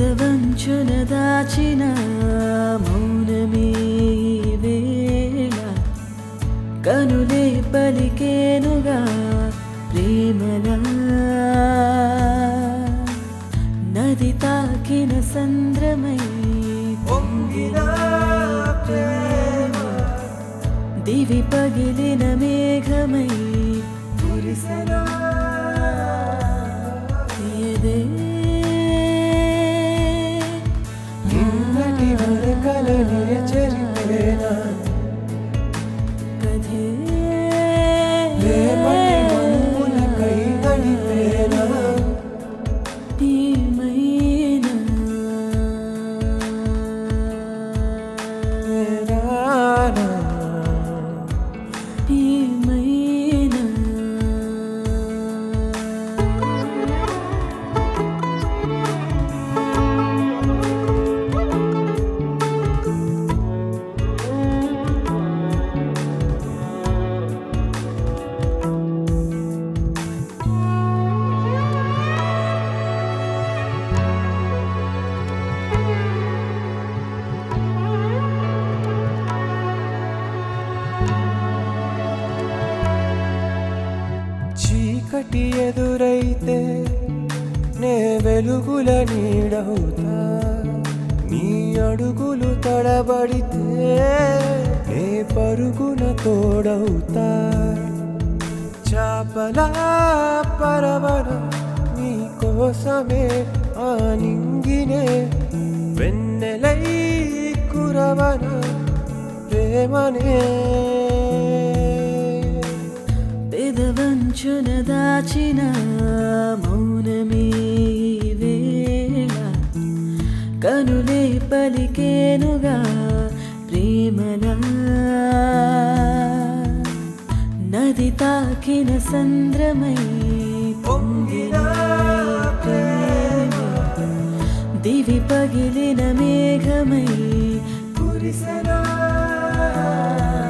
పెదవంచున దాచిన మౌనమే ఈ వేళ కనులే పలికేనుగా ప్రేమలా నది తాకిన సంద్రమై పొంగిన ప్రేమ దివి పగిలిన మేఘమై కురిసెనా ఎదే నిన్నటి వరకలని చెరిపేనా కథే రేపటి మనువులకై గడిపేనా ఏమైనా రానా ఏమైనా చీకటి ఎదురైతే నే వెలుగుల నీడవుతా నీ అడుగులు తడబడితే నే పరుగున తోడవుతా చాపలా పరవన నీ కోసమే ఆ నింగినే వెన్నెలై కురవన ప్రేమనే పెదవంచున దాచిన మౌనమే ఈ వేళ కనులే పలికేనుగా ప్రేమలా నది తాకిన సంద్రమై పొంగిన ప్రేమ దివి పగిలిన మేఘమై కురిసెనా